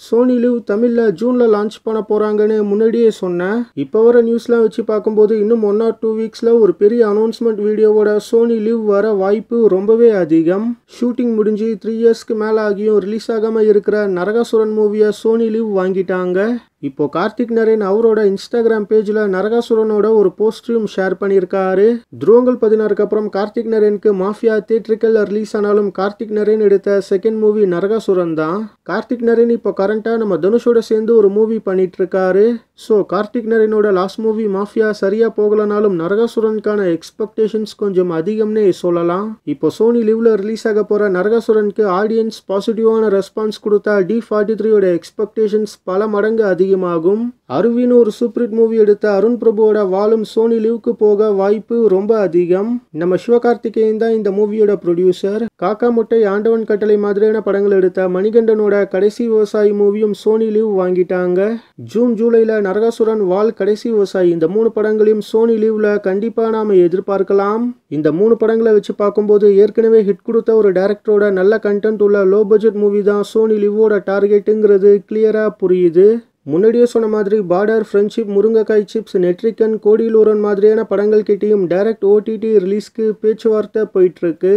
Sony live தமிழில் ஜூனில் launch பண்ண போகிறாங்கன்னு முன்னாடியே சொன்னேன் இப்போ வர நியூஸ்லாம் வச்சு பார்க்கும்போது இன்னும் ஒன் ஆர் டூ வீக்ஸில் ஒரு பெரிய அனௌன்ஸ்மெண்ட் வீடியோவோட சோனி லிவ் வர வாய்ப்பு ரொம்பவே அதிகம் ஷூட்டிங் முடிஞ்சு த்ரீ இயர்ஸ்க்கு மேலே ஆகியும் ரிலீஸ் ஆகாமல் இருக்கிற நரகாசுரன் மூவியை சோனி லிவ் வாங்கிட்டாங்க இப்போ கார்த்திக் நரேன் அவரோட இன்ஸ்டாகிராம் பேஜில் நரகாசுரனோட ஒரு போஸ்டரையும் ஷேர் பண்ணியிருக்காரு துருவங்கள் பதினாறுக்கு அப்புறம் கார்த்திக் நரேனுக்கு மாஃபியா தியேட்ரிக்கல் ரிலீஸ் ஆனாலும் கார்த்திக் நரேன் எடுத்த செகண்ட் மூவி நரகாசுரன் தான் கார்த்திக் நரேன் இப்போ கரண்ட்டாக நம்ம தனுஷோட சேர்ந்து ஒரு மூவி பண்ணிட்டு இருக்காரு ஸோ கார்த்திக் நரேனோட லாஸ்ட் மூவி மாஃபியா சரியாக போகலனாலும் நரகாசுரனுக்கான எக்ஸ்பெக்டேஷன்ஸ் கொஞ்சம் அதிகம்னே சொல்லலாம் இப்போ சோனி லிவ்ல ரிலீஸ் ஆக போகிற நரகாசுரனுக்கு ஆடியன்ஸ் பாசிட்டிவான ரெஸ்பான்ஸ் கொடுத்தா டி ஃபார்ட்டி த்ரீயோட எக்ஸ்பெக்டேஷன்ஸ் பல மடங்கு அதிகமாகும் அருவின்னு ஒரு சூப்பர் ஹிட் மூவி எடுத்த அருண் பிரபுவோட வாழும் சோனி லிவ்க்கு போக வாய்ப்பு ரொம்ப அதிகம் நம்ம சிவகார்த்திகேயன் தான் இந்த மூவியோட ப்ரொடியூசர் காக்கா முட்டை ஆண்டவன் கட்டளை மாதிரியான படங்கள் எடுத்த மணிகண்டனோட கடைசி விவசாயி மூவியும் சோனி லிவ் வாங்கிட்டாங்க ஜூன் ஜூலைல நரகாசுரன் வால் கடைசி விவசாயி இந்த மூணு படங்களையும் சோனி லிவ்ல கண்டிப்பா நாம எதிர்பார்க்கலாம் இந்த மூணு படங்களை வச்சு பார்க்கும்போது ஏற்கனவே ஹிட் கொடுத்த ஒரு டைரக்டரோட நல்ல கண்டென்ட் உள்ள லோ பட்ஜெட் மூவி தான் சோனி லிவோட டார்கெட்டுங்கிறது கிளியரா புரியுது முன்னாடியே சொன்ன மாதிரி Border Friendship Murungakkai Chips Netrikann கோடியிலூரன் மாதிரியான படங்கள் கிட்டேயும் டைரக்ட் ஓடிடி ரிலீஸ்க்கு பேச்சுவார்த்தை போயிட்டுருக்கு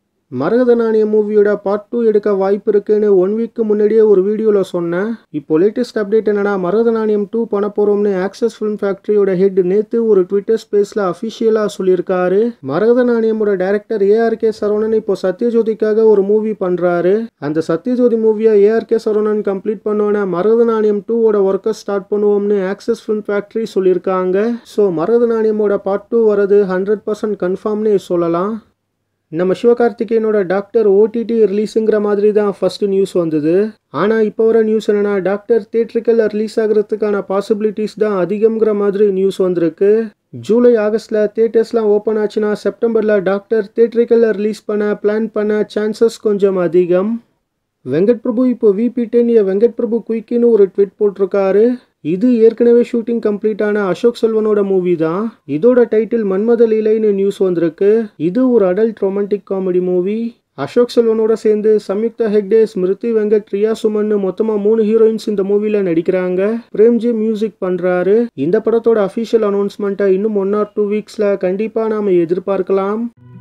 மரகத நாணய மூவியோட பார்ட் டூ எடுக்க வாய்ப்பு இருக்குன்னு ஒன் வீக்கு முன்னாடியே ஒரு வீடியோவில் சொன்னேன் இப்போ லேட்டஸ்ட் அப்டேட் என்னன்னா மரகத நாணயம் டூ பண்ண போகிறோம்னு ஆக்சஸ் ஃபிலிம் ஃபேக்ட்ரியோட ஹெட் நேற்று ஒரு ட்விட்டர் ஸ்பேஸில் அஃபிஷியலாக சொல்லியிருக்காரு மரகத நாணயமோட டைரக்டர் ஏஆர்கே சரவணன் இப்போ சத்யஜோதிக்காக ஒரு மூவி பண்ணுறாரு அந்த சத்யஜோதி மூவியை ஏஆர்கே சரவணன் கம்ப்ளீட் பண்ணோன்னே மரகத நாணயம் டூவோட ஒர்க்கை ஸ்டார்ட் பண்ணுவோம்னு ஆக்சஸ் ஃபிலிம் ஃபேக்ட்ரி சொல்லியிருக்காங்க ஸோ மரகத நாணயமோட பார்ட் டூ வரது ஹண்ட்ரட் பர்சன்ட் கன்ஃபார்ம்னே சொல்லலாம் நம்ம சிவகார்த்திகேயனோட டாக்டர் ஓடிடி ரிலீஸுங்கிற மாதிரி தான் ஃபர்ஸ்ட் நியூஸ் வந்தது ஆனால் இப்போ வர நியூஸ் என்னன்னா டாக்டர் தியேட்ரிக்கல் ரிலீஸ் ஆகிறதுக்கான பாசிபிலிட்டிஸ் தான் அதிகம்ங்கிற மாதிரி நியூஸ் வந்திருக்கு ஜூலை ஆகஸ்டில் தியேட்டர்ஸ்லாம் ஓப்பன் ஆச்சுன்னா செப்டம்பரில் டாக்டர் தியேட்ரிக்கலில் ரிலீஸ் பண்ண பிளான் பண்ண சான்சஸ் கொஞ்சம் அதிகம் வெங்கட் பிரபு இப்போ விபி டென் வெங்கட் பிரபு குயிக்கின்னு ஒரு ட்வீட் போட்டிருக்காரு இது ஏற்கனவே ஷூட்டிங் கம்ப்ளீட் ஆன அசோக் செல்வனோட மூவி தான் இதோட டைட்டில் மன்மத லீலைன்னு நியூஸ் வந்திருக்கு இது ஒரு adult romantic comedy movie Ashok செல்வனோட சேர்ந்து சம்யுக்தா ஹெக்டே ஸ்மிருதி வெங்கட் ரியா சுமன் மொத்தமாக மூணு ஹீரோயின்ஸ் இந்த மூவியில் நடிக்கிறாங்க பிரேம்ஜி மியூசிக் பண்ணுறாரு இந்த படத்தோட அஃபிஷியல் அனௌன்ஸ்மெண்ட்டை இன்னும் ஒன் ஆர் டூ வீக்ஸில் கண்டிப்பாக நாம் எதிர்பார்க்கலாம்